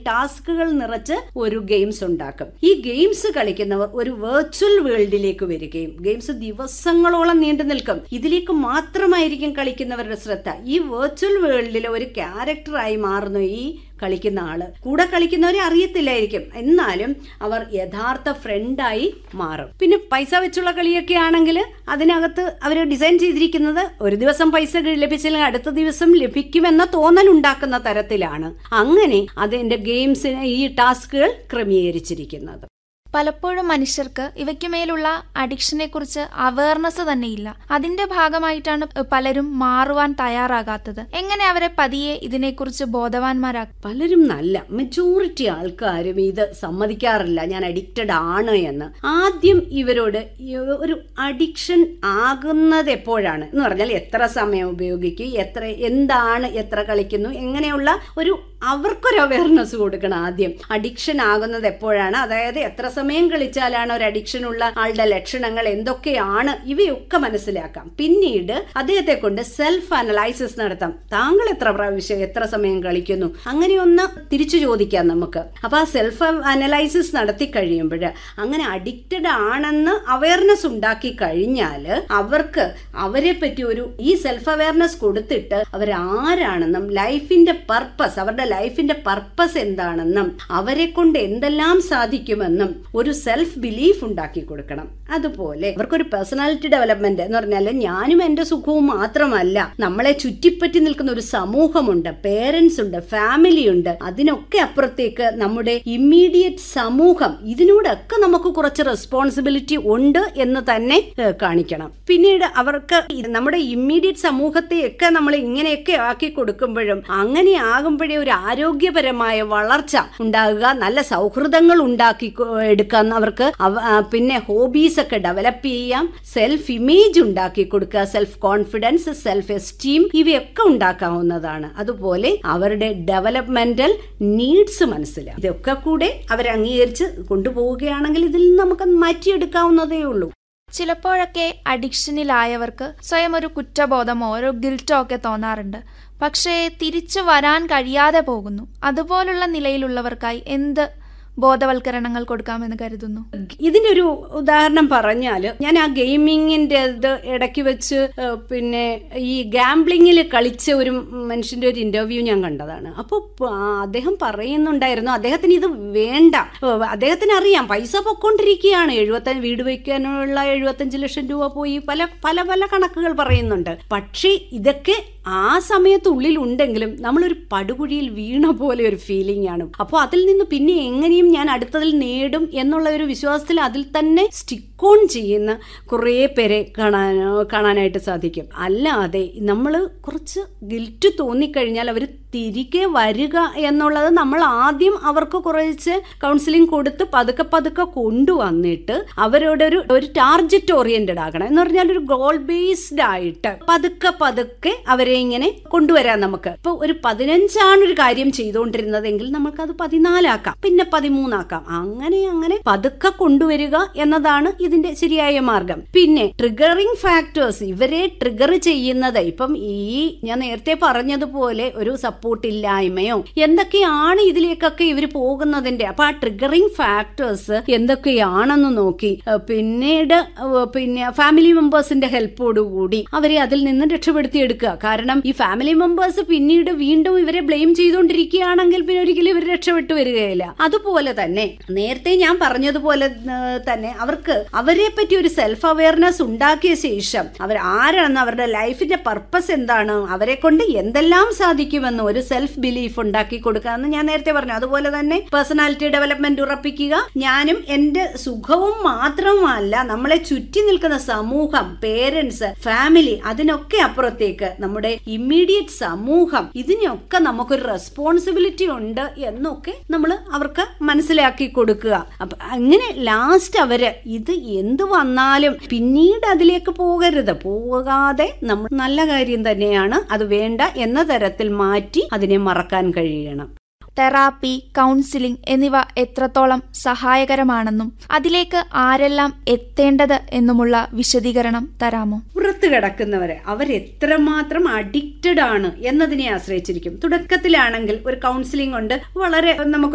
ടാസ്കുകൾ നിറച്ച് ഒരു ഗെയിംസ് ഉണ്ടാക്കും ഈ ഗെയിംസ് കളിക്കുന്നവർ ഒരു വെർച്വൽ വേൾഡിലേക്ക് വരികയും ഗെയിംസ് ദിവസങ്ങളോളം നീണ്ടു നിൽക്കും ഇതിലേക്ക് മാത്രമായിരിക്കും കളിക്കുന്നവരുടെ ശ്രദ്ധ ഈ വെർച്വൽ വേൾഡിലെ ഒരു ക്യാരക്ടറായി മാറുന്നു ഈ കളിക്കുന്ന ആള് കൂടെ കളിക്കുന്നവരെ അറിയത്തില്ലായിരിക്കും എന്നാലും അവർ യഥാർത്ഥ ഫ്രണ്ടായി മാറും പിന്നെ പൈസ വെച്ചുള്ള കളിയൊക്കെ ആണെങ്കിൽ അതിനകത്ത് അവർ ഡിസൈൻ ചെയ്തിരിക്കുന്നത് ഒരു ദിവസം പൈസ ലഭിച്ചില്ലെങ്കിൽ അടുത്ത ദിവസം ലഭിക്കുമെന്ന തോന്നൽ ഉണ്ടാക്കുന്ന തരത്തിലാണ് അങ്ങനെ അതിന്റെ ഗെയിംസിന് ഈ ടാസ്കുകൾ ക്രമീകരിച്ചിരിക്കുന്നത് പലപ്പോഴും മനുഷ്യർക്ക് ഇവയ്ക്ക് മേലുള്ള അഡിക്ഷനെ കുറിച്ച് അവയർനെസ് തന്നെയില്ല അതിന്റെ ഭാഗമായിട്ടാണ് പലരും മാറുവാൻ തയ്യാറാകാത്തത് എങ്ങനെ അവരെ പതിയെ ഇതിനെക്കുറിച്ച് ബോധവാന്മാരാക്കും പലരും നല്ല മെജോറിറ്റി ആൾക്കാരും ഇത് സമ്മതിക്കാറില്ല ഞാൻ അഡിക്റ്റഡ് ആണ് എന്ന് ആദ്യം ഇവരോട് ഈ ഒരു അഡിക്ഷൻ ആകുന്നത് എപ്പോഴാണ് എന്ന് പറഞ്ഞാൽ എത്ര സമയം ഉപയോഗിക്കും എത്ര എന്താണ് എത്ര കളിക്കുന്നു എങ്ങനെയുള്ള ഒരു അവർക്കൊരു അവയർനെസ് കൊടുക്കണം ആദ്യം അഡിക്ഷൻ ആകുന്നത് എപ്പോഴാണ് അതായത് എത്ര സമയം കളിച്ചാലാണ് ഒരു അഡിക്ഷൻ ഉള്ള ആളുടെ ലക്ഷണങ്ങൾ എന്തൊക്കെയാണ് ഇവയൊക്കെ മനസ്സിലാക്കാം പിന്നീട് അദ്ദേഹത്തെ കൊണ്ട് സെൽഫ് അനലൈസിസ് നടത്താം താങ്കൾ എത്ര പ്രാവശ്യം എത്ര സമയം കളിക്കുന്നു അങ്ങനെ ഒന്ന് തിരിച്ചു ചോദിക്കാം നമുക്ക് അപ്പൊ ആ സെൽഫ് അനലൈസിസ് നടത്തി കഴിയുമ്പോൾ അങ്ങനെ അഡിക്റ്റഡ് ആണെന്ന് അവയർനെസ് ഉണ്ടാക്കി കഴിഞ്ഞാൽ അവർക്ക് അവരെ പറ്റി ഒരു ഈ സെൽഫ് അവയർനെസ് കൊടുത്തിട്ട് അവരാരാണെന്നും ലൈഫിന്റെ പർപ്പസ് അവരുടെ ലൈഫിന്റെ പർപ്പസ് എന്താണെന്നും അവരെ കൊണ്ട് എന്തെല്ലാം സാധിക്കുമെന്നും ഒരു സെൽഫ് ബിലീഫ് ഉണ്ടാക്കി കൊടുക്കണം അതുപോലെ അവർക്കൊരു പേഴ്സണാലിറ്റി ഡെവലപ്മെന്റ് എന്ന് പറഞ്ഞാൽ ഞാനും എന്റെ സുഖവും മാത്രമല്ല നമ്മളെ ചുറ്റിപ്പറ്റി നിൽക്കുന്ന ഒരു സമൂഹമുണ്ട് പേരൻസ് ഉണ്ട് ഫാമിലി ഉണ്ട് അതിനൊക്കെ അപ്പുറത്തേക്ക് നമ്മുടെ ഇമ്മീഡിയറ്റ് സമൂഹം ഇതിനോടൊക്കെ നമുക്ക് കുറച്ച് റെസ്പോൺസിബിലിറ്റി ഉണ്ട് എന്ന് തന്നെ ഏഹ്, കാണിക്കണം പിന്നീട് അവർക്ക് ഇത് നമ്മുടെ ഇമ്മീഡിയറ്റ് സമൂഹത്തെയൊക്കെ നമ്മൾ ഇങ്ങനെയൊക്കെ ആക്കി കൊടുക്കുമ്പോഴും അങ്ങനെ ആകുമ്പോഴേ ഒരു ആരോഗ്യപരമായ വളർച്ച ഉണ്ടാകുക നല്ല സൗഹൃദങ്ങൾ ഉണ്ടാക്കി കൊ- എടുക്കാൻ അവർക്ക് അവ- ആ, പിന്നെ ഹോബീസ് ഒക്കെ ഡെവലപ്പ് ചെയ്യാം സെൽഫ് ഇമേജ് ഉണ്ടാക്കി കൊടുക്കുക സെൽഫ് കോൺഫിഡൻസ് സെൽഫ് എസ്റ്റീം ഇവയൊക്കെ ഉണ്ടാക്കാവുന്നതാണ് അതുപോലെ അവരുടെ ഡെവലപ്മെന്റൽ നീഡ്സ് മനസ്സിലാവും ഇതൊക്കെ കൂടെ അവർ അംഗീകരിച്ച് കൊണ്ടുപോവുകയാണെങ്കിൽ ഇതിൽ നിന്ന് നമുക്ക് മാറ്റിയെടുക്കാവുന്നതേ ഉള്ളൂ ചിലപ്പോഴൊക്കെ അഡിക്ഷനിലായവർക്ക് സ്വയം ഒരു കുറ്റബോധമോ ഒരു ഗിൽറ്റോ ഒക്കെ തോന്നാറുണ്ട് പക്ഷേ തിരിച്ചു വരാൻ കഴിയാതെ പോകുന്നു അതുപോലുള്ള നിലയിലുള്ളവർക്കായി എന്ത് ബോധവൽക്കരണങ്ങൾ കൊടുക്കാമെന്ന് കരുതുന്നു ഇതിന്റെ ഒരു ഉദാഹരണം പറഞ്ഞാല് ഞാൻ ആ ഗെയിമിങ്ങിന്റെ ഇത് ഇടയ്ക്ക് വെച്ച് ഏഹ്, പിന്നെ ഈ ഗാംബ്ലിങ്ങിൽ കളിച്ച ഒരു മനുഷ്യന്റെ ഒരു ഇന്റർവ്യൂ ഞാൻ കണ്ടതാണ് അപ്പോൾ അദ്ദേഹം പറയുന്നുണ്ടായിരുന്നു അദ്ദേഹത്തിന് ഇത് വേണ്ട ഏഹ്, അദ്ദേഹത്തിന് അറിയാം പൈസ പൊക്കോണ്ടിരിക്കുകയാണ് എഴുപത്തഞ്ച് വീട് വയ്ക്കാനുള്ള എഴുപത്തഞ്ച് ലക്ഷം രൂപ പോയി പല പല പല കണക്കുകൾ പറയുന്നുണ്ട് പക്ഷേ ഇതൊക്കെ ആ സമയത്തുള്ളിൽ ഉണ്ടെങ്കിലും നമ്മളൊരു പടുകുഴിയിൽ വീണ പോലെ ഒരു ഫീലിംഗ് ആണ് അപ്പോൾ അതിൽ നിന്ന് പിന്നെ എങ്ങനെയും ഞാൻ അടുത്തതിൽ നേടും എന്നുള്ള ഒരു വിശ്വാസത്തിൽ അതിൽ തന്നെ സ്റ്റിക്ക് ഓൺ ചെയ്യുന്ന കുറേ പേരെ കാണാൻ കാണാനായിട്ട് സാധിക്കും അല്ലാതെ നമ്മൾ കുറച്ച് ഗിൽറ്റ് തോന്നിക്കഴിഞ്ഞാൽ അവർ തിരികെ വരിക എന്നുള്ളത് നമ്മൾ ആദ്യം അവർക്ക് കുറച്ച് കൗൺസിലിംഗ് കൊടുത്ത് പതുക്കെ പതുക്കെ കൊണ്ടുവന്നിട്ട് അവരോട് ഒരു ഒരു ടാർജറ്റ് ഓറിയന്റഡ് ആകണം എന്ന് പറഞ്ഞാൽ ഒരു ഗോൾ ബേസ്ഡ് ആയിട്ട് പതുക്കെ പതുക്കെ അവരെ ഇങ്ങനെ കൊണ്ടുവരാം നമുക്ക് ഇപ്പൊ ഒരു പതിനഞ്ചാണ് ഒരു കാര്യം ചെയ്തുകൊണ്ടിരുന്നതെങ്കിൽ നമുക്കത് പതിനാലാക്കാം പിന്നെ പതിമൂന്നാക്കാം അങ്ങനെ അങ്ങനെ പതുക്കെ കൊണ്ടുവരിക എന്നതാണ് ഇതിന്റെ ശരിയായ മാർഗം പിന്നെ ട്രിഗറിംഗ് ഫാക്ടേഴ്സ് ഇവരെ ട്രിഗർ ചെയ്യുന്നത് ഇപ്പം ഈ ഞാൻ നേരത്തെ പറഞ്ഞതുപോലെ ഒരു സപ്പോർട്ട് ഇല്ലായ്മയോ എന്തൊക്കെയാണ് ഇതിലേക്കൊക്കെ ഇവർ പോകുന്നതിന്റെ അപ്പൊ ആ ട്രിഗറിംഗ് ഫാക്ടേഴ്സ് എന്തൊക്കെയാണെന്ന് നോക്കി ഏഹ് പിന്നീട് ഏഹ് പിന്നെ ഫാമിലി മെമ്പേഴ്സിന്റെ ഹെൽപ്പോടുകൂടി അവരെ അതിൽ നിന്ന് രക്ഷപ്പെടുത്തിയെടുക്കുക കാരണം ഈ ഫാമിലി മെമ്പേഴ്സ് പിന്നീട് വീണ്ടും ഇവരെ ബ്ലെയിം ചെയ്തുകൊണ്ടിരിക്കുകയാണെങ്കിൽ പിന്നെ ഒരിക്കലും ഇവർ രക്ഷപ്പെട്ടു വരികയില്ല അതുപോലെ തന്നെ നേരത്തെ ഞാൻ പറഞ്ഞതുപോലെ ഏഹ് തന്നെ അവർക്ക് അവരെ പറ്റി ഒരു സെൽഫ് അവയർനെസ് ഉണ്ടാക്കിയ ശേഷം അവർ ആരാണെന്ന് അവരുടെ ലൈഫിന്റെ പർപ്പസ് എന്താണ് അവരെ കൊണ്ട് എന്തെല്ലാം സാധിക്കുമെന്ന് ഒരു സെൽഫ് ബിലീഫ് ഉണ്ടാക്കി കൊടുക്കാമെന്ന് ഞാൻ നേരത്തെ പറഞ്ഞു അതുപോലെ തന്നെ പേഴ്സണാലിറ്റി ഡെവലപ്മെന്റ് ഉറപ്പിക്കുക ഞാനും എന്റെ സുഖവും മാത്രമല്ല നമ്മളെ ചുറ്റി നിൽക്കുന്ന സമൂഹം പേരൻസ് ഫാമിലി അതിനൊക്കെ അപ്പുറത്തേക്ക് നമ്മുടെ ഇമ്മീഡിയറ്റ് സമൂഹം ഇതിനൊക്കെ നമുക്കൊരു റെസ്പോൺസിബിലിറ്റി ഉണ്ട് എന്നൊക്കെ നമ്മൾ അവർക്ക് മനസ്സിലാക്കി കൊടുക്കുക അപ്പൊ അങ്ങനെ ലാസ്റ്റ് അവര് ഇത് എന്ത് വന്നാലും പിന്നീട് അതിലേക്ക് പോകരുത് പോകാതെ നമ്മൾ നല്ല കാര്യം തന്നെയാണ് അത് വേണ്ട എന്ന തരത്തിൽ മാറ്റി അതിനെ മറക്കാൻ കഴിയണം തെറാപ്പി കൗൺസിലിംഗ് എന്നിവ എത്രത്തോളം സഹായകരമാണെന്നും അതിലേക്ക് ആരെല്ലാം എത്തേണ്ടത് എന്നുമുള്ള വിശദീകരണം തരാമോ പുറത്ത് കിടക്കുന്നവരെ അവരെത്രമാത്രം അഡിക്റ്റഡ് ആണ് എന്നതിനെ ആശ്രയിച്ചിരിക്കും തുടക്കത്തിലാണെങ്കിൽ ഒരു കൗൺസിലിംഗ് കൊണ്ട് വളരെ നമുക്ക്